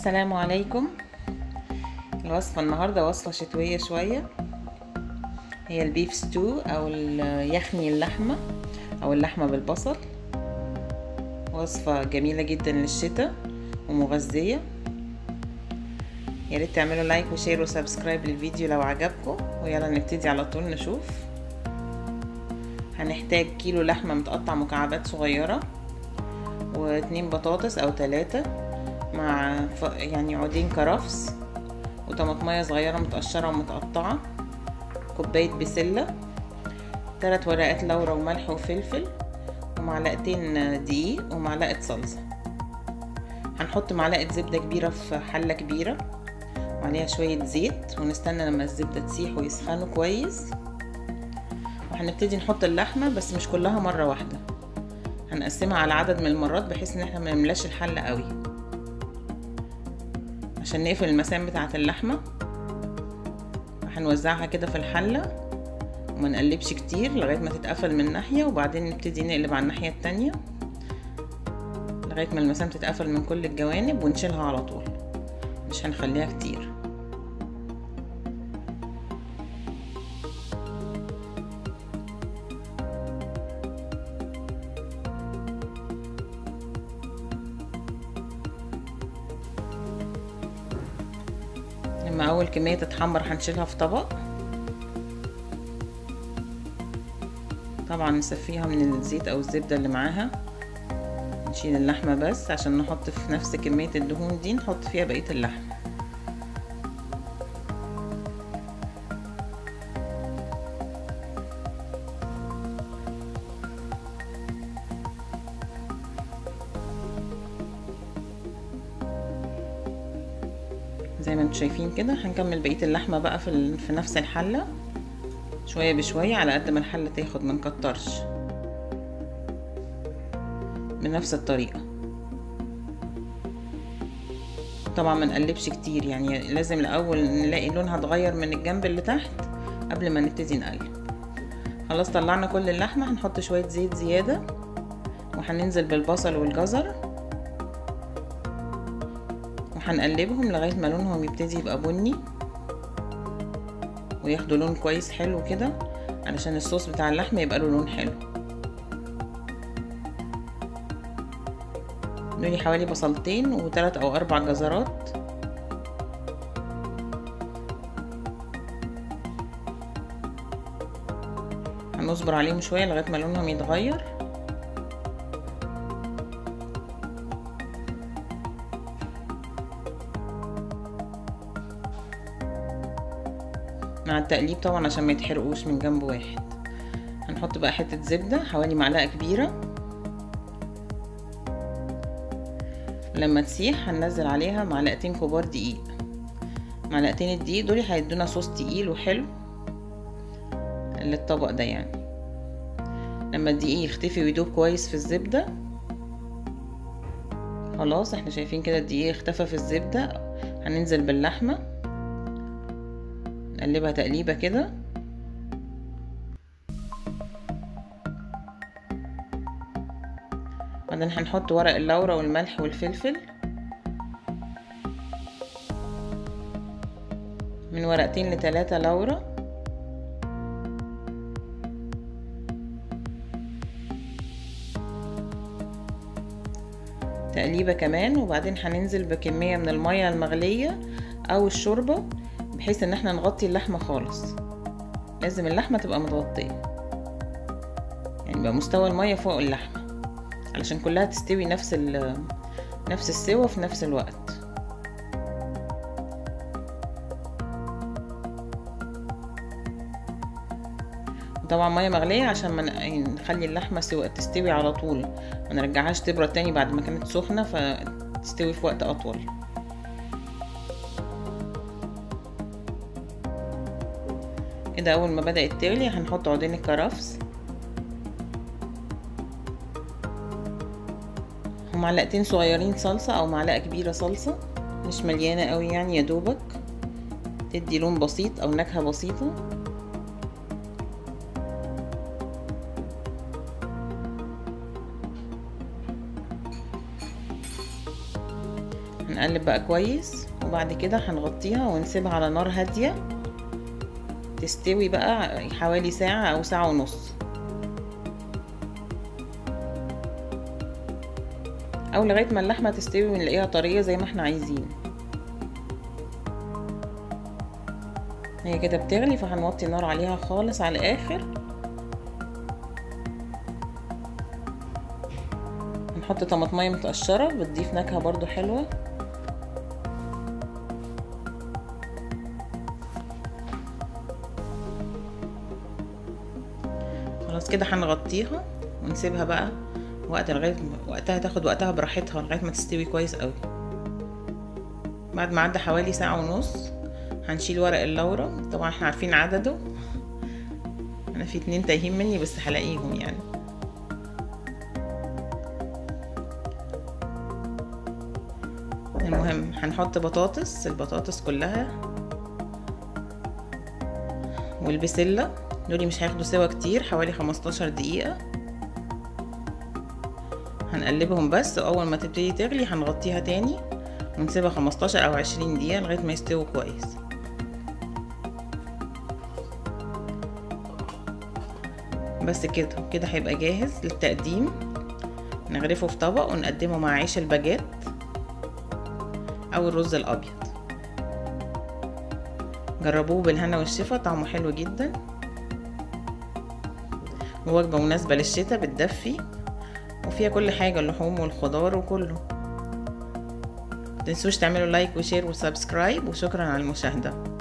السلام عليكم الوصفة النهاردة وصفة شتوية شوية هي البيف ستو او يخني اللحمة او اللحمة بالبصل وصفة جميلة جدا للشتاء ومغذية يا ريت تعملوا لايك وشير وسبسكرايب للفيديو لو عجبكم ويلا نبتدي على طول نشوف هنحتاج كيلو لحمة متقطع مكعبات صغيرة واتنين بطاطس او تلاتة مع يعني عودين كرفس وطماطمية صغيرة متقشرة ومتقطعة كوباية بسلة تلات ورقات لورا وملح وفلفل ومعلقتين دقيق ومعلقة صلصة هنحط معلقة زبدة كبيرة في حلة كبيرة وعليها شوية زيت ونستنى لما الزبدة تسيح ويسخنوا كويس وهنبتدي نحط اللحمة بس مش كلها مرة واحدة هنقسمها على عدد من المرات بحيث ان احنا ما نملاش الحلة قوي عشان نقفل المسام بتاعة اللحمة هنوزعها كده في الحلة وما نقلبش كتير لغاية ما تتقفل من ناحية وبعدين نبتدي نقلب على الناحية التانية لغاية ما المسام تتقفل من كل الجوانب ونشيلها على طول مش هنخليها كتير لما اول كمية تتحمر هنشيلها في طبق طبعا نصفيها من الزيت او الزبدة اللي معاها نشيل اللحمة بس عشان نحط في نفس كمية الدهون دي نحط فيها بقية اللحمة زي ما انتم شايفين كده هنكمل بقيه اللحمه بقى في, في نفس الحله شويه بشويه على قد ما الحله تاخد ما نكترش بنفس الطريقه طبعا ما نقلبش كتير يعني لازم الاول نلاقي لونها اتغير من الجنب اللي تحت قبل ما نبتدي نقلب خلاص طلعنا كل اللحمه هنحط شويه زيت زياده وهننزل بالبصل والجزر وهنقلبهم لغايه ما لونهم يبتدي يبقى بني وياخدوا لون كويس حلو كده علشان الصوص بتاع اللحمه يبقى له لون حلو دول حوالي بصلتين وثلاث او اربع جزرات هنصبر عليهم شويه لغايه ما لونهم يتغير مع التقليب طبعا عشان ما يتحرقوش من جنب واحد هنحط بقى حتة زبدة حوالي معلقة كبيرة لما تسيح هننزل عليها معلقتين كبار دقيق معلقتين الدقيق دول هيدونا صوص تقيل وحلو للطبق ده يعني لما الدقيق يختفي ويدوب كويس في الزبدة خلاص احنا شايفين كده الدقيق اختفى في الزبدة هننزل باللحمه نقلبها تقليبة كده بعدين هنحط ورق اللورة والملح والفلفل من ورقتين لتلاتة لورة تقليبة كمان وبعدين هننزل بكمية من المية المغلية او الشوربة بحيث ان احنا نغطي اللحمة خالص لازم اللحمة تبقى متغطية يعني يبقى مستوى المية فوق اللحمة علشان كلها تستوي نفس نفس السوا في نفس الوقت طبعا ميه مغليه عشان ما نخلي اللحمه سوا تستوي على طول ما نرجعهاش تبرد تاني بعد ما كانت سخنه فتستوي في وقت اطول كده اول ما بدأت تغلي هنحط عودين الكرفس ومعلقتين صغيرين صلصة او معلقة كبيرة صلصة مش مليانة قوي يعني يا دوبك تدي لون بسيط او نكهة بسيطة هنقلب بقى كويس وبعد كده هنغطيها ونسيبها على نار هاديه تستوي بقى حوالي ساعه او ساعه ونص او لغايه ما اللحمه تستوي ونلاقيها طريه زي ما احنا عايزين هي كده بتغلي فهنوطي النار عليها خالص على الاخر هنحط طماطمية متقشرة بتضيف نكهة برضو حلوة خلاص كده هنغطيها ونسيبها بقى وقت لغاية وقتها تاخد وقتها براحتها لغاية ما تستوي كويس قوي بعد ما عدى حوالي ساعة ونص هنشيل ورق اللورة طبعا احنا عارفين عدده انا في اتنين تايهين مني بس هلاقيهم يعني المهم هنحط بطاطس البطاطس كلها والبسلة دول مش هياخدوا سوا كتير حوالي خمستاشر دقيقة هنقلبهم بس واول ما تبتدي تغلي هنغطيها تاني ونسيبها خمستاشر او عشرين دقيقة لغاية ما يستووا كويس بس كده كده هيبقى جاهز للتقديم نغرفه في طبق ونقدمه مع عيش الباجيت او الرز الابيض جربوه بالهنا والشفا طعمه حلو جدا ووجبة مناسبة للشتاء بتدفي وفيها كل حاجة اللحوم والخضار وكله متنسوش تعملوا لايك وشير وسبسكرايب وشكرا على المشاهدة